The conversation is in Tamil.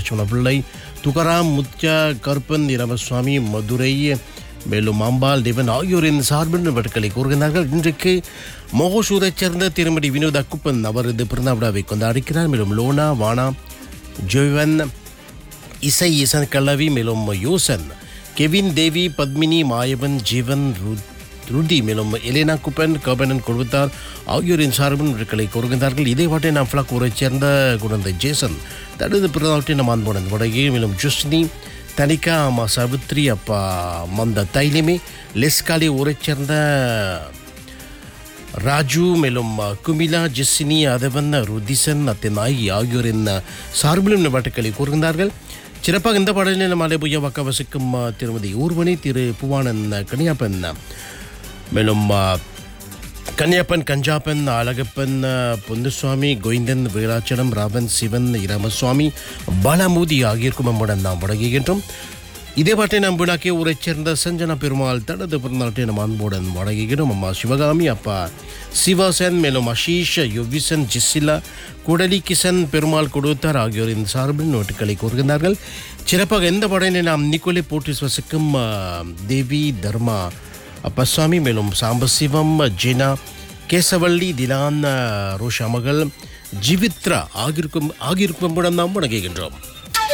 லட்சுமண பிள்ளை துகராம் முத்யா கருப்பன் இரமசுவாமி மதுரை மேலும் அம்பாள் தேவன் ஆகியோரின் சார்பில் விளக்கலை கூறுகிறார்கள் இன்றைக்கு மோகசூரைச் சேர்ந்த திருமதி வினோத் அக்குப்பன் அவரது பிறந்த விழாவை கொண்டாடிக்கிறார் மேலும் லோனா வானா ஜோவன் இசை இசன் கல்லவி மேலும் யோசன் கெவின் தேவி பத்மினி மாயவன் ஜீவன் ரு- ருதி மேலும் எலேனா குப்பன் கபனன் கொடுத்தார் ஆகியோரின் சார்பில் விடுக்களை கூறுகின்றார்கள் இதே வாட்டை நாம் ஃபிளாக் ஊரைச் சேர்ந்த குழந்தை ஜேசன் தனது பிறந்தாவட்டை நம் அன்புடன் வடகே மேலும் ஜுஸ்னி தனிகா அம்மா சவித்ரி அப்பா மந்த தைலிமி லெஸ்காலி ஊரைச் சேர்ந்த ராஜு மேலும் குமிலா ஜெஸ்ஸினி அதவன் ருதிசன் அத்தினாயி ஆகியோரின் சார்பிலும் இந்த பாட்டுக்களை கூறுகின்றார்கள் சிறப்பாக இந்த பாடலில் நம்ம அலைபுய வக்க வசிக்கும் திருமதி ஊர்வனி திரு புவானன் கனியாப்பன் மேலும் கன்னியப்பன் கஞ்சாப்பன் அழகப்பன் பொன்னுசுவாமி கோவிந்தன் வீராச்சலம் ராவன் சிவன் இரமசுவாமி பாலாமூதி ஆகியோருக்கும் நம்முடன் நாம் வழங்குகின்றோம் இதே பாட்டை நாம் விழாக்கிய ஊரைச் சேர்ந்த சஞ்சனா பெருமாள் தனது பிறந்தநாட்டை நம் அன்புடன் வழங்குகிறோம் அம்மா சிவகாமி அப்பா சிவாசன் மேலும் அஷீஷ் யுவிசன் ஜிஸ்ஸிலா குடலி கிசன் பெருமாள் கொடுத்தார் ஆகியோரின் சார்பில் நோட்டுகளை கூறுகின்றார்கள் சிறப்பாக எந்த பாடலை நாம் நிக்கோலை போட்டி வசிக்கும் ஆ, தேவி தர்மா அப்பசாமி மேலும் சாம்பசிவம் ஜினா கேசவள்ளி திலான் ரோஷா மகள் ஜிவித்ரா ஆகியிருக்கும் ஆகியிருக்கும் நாம் வணங்குகின்றோம்